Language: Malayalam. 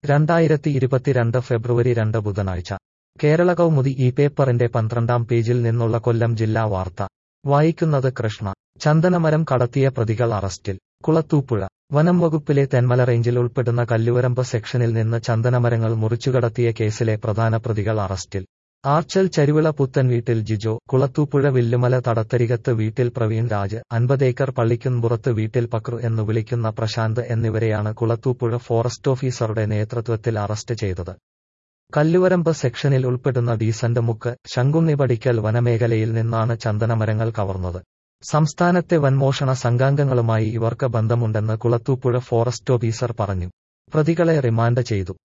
രണ്ടായിരത്തി ഇരുപത്തിരണ്ട് ഫെബ്രുവരി രണ്ട് ബുധനാഴ്ച കേരള കൗമുദി ഈ പേപ്പറിന്റെ പന്ത്രണ്ടാം പേജിൽ നിന്നുള്ള കൊല്ലം ജില്ലാ വാർത്ത വായിക്കുന്നത് കൃഷ്ണ ചന്ദനമരം കടത്തിയ പ്രതികൾ അറസ്റ്റിൽ കുളത്തൂപ്പുഴ വനം വകുപ്പിലെ തെന്മല റേഞ്ചിൽ ഉൾപ്പെടുന്ന കല്ലുവരമ്പ് സെക്ഷനിൽ നിന്ന് ചന്ദനമരങ്ങൾ മുറിച്ചുകടത്തിയ കേസിലെ പ്രധാന പ്രതികൾ അറസ്റ്റിൽ ആർച്ചൽ ചരുവിള പുത്തൻ വീട്ടിൽ ജിജോ കുളത്തൂപ്പുഴ വില്ലുമല തടത്തരികത്ത് വീട്ടിൽ പ്രവീൺ രാജ് അൻപതേക്കർ പള്ളിക്കുംപുറത്ത് വീട്ടിൽ പക്രു എന്നു വിളിക്കുന്ന പ്രശാന്ത് എന്നിവരെയാണ് കുളത്തൂപ്പുഴ ഫോറസ്റ്റ് ഓഫീസറുടെ നേതൃത്വത്തിൽ അറസ്റ്റ് ചെയ്തത് കല്ലുവരമ്പ് സെക്ഷനിൽ ഉൾപ്പെടുന്ന ഡീസന്റ് മുക്ക് ശങ്കുണ്ണിപടിക്കൽ വനമേഖലയിൽ നിന്നാണ് ചന്ദനമരങ്ങൾ കവർന്നത് സംസ്ഥാനത്തെ വൻമോഷണ സംഘാംഗങ്ങളുമായി ഇവർക്ക് ബന്ധമുണ്ടെന്ന് കുളത്തൂപ്പുഴ ഫോറസ്റ്റ് ഓഫീസർ പറഞ്ഞു പ്രതികളെ റിമാൻഡ് ചെയ്തു